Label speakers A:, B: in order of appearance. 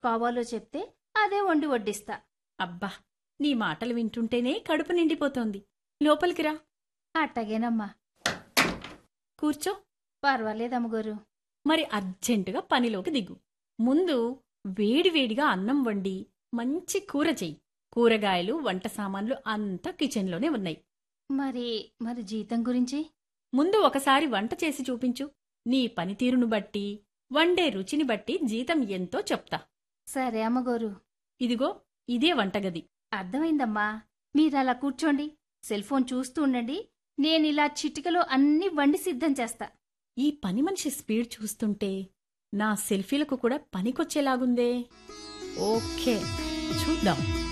A: కావాలో చెప్తే అదే వండి వడ్డిస్తా
B: అబ్బా నీ మాటలు వింటుంటేనే కడుపు నిండిపోతోంది లోపలికి రా
A: అట్టగేనమ్మా
B: కూర్చో
A: పర్వాలేదమ్మగోరు
B: మరి అర్జెంటుగా పనిలోకి దిగు ముందు వేడివేడిగా అన్నం వండి మంచి కూర చెయ్యి కూరగాయలు వంట సామాన్లు అంతా కిచెన్లోనే ఉన్నాయి
A: మరి మరి జీతం గురించి
B: ముందు ఒకసారి వంట చేసి చూపించు నీ పనితీరును బట్టి వండే రుచిని బట్టి జీతం ఎంతో చెప్తా
A: సరే అమ్మగోరు
B: ఇదిగో ఇదే వంటగది
A: అర్థమైందమ్మా మీరలా కూర్చోండి సెల్ ఫోన్ చూస్తూ ఉండండి నేనిలా చిటికలో అన్ని వండి సిద్ధం చేస్తా
B: ఈ పని మనిషి స్పీడ్ చూస్తుంటే నా సెల్ఫీలకు కూడా పనికొచ్చేలాగుందే ఓకే చూద్దాం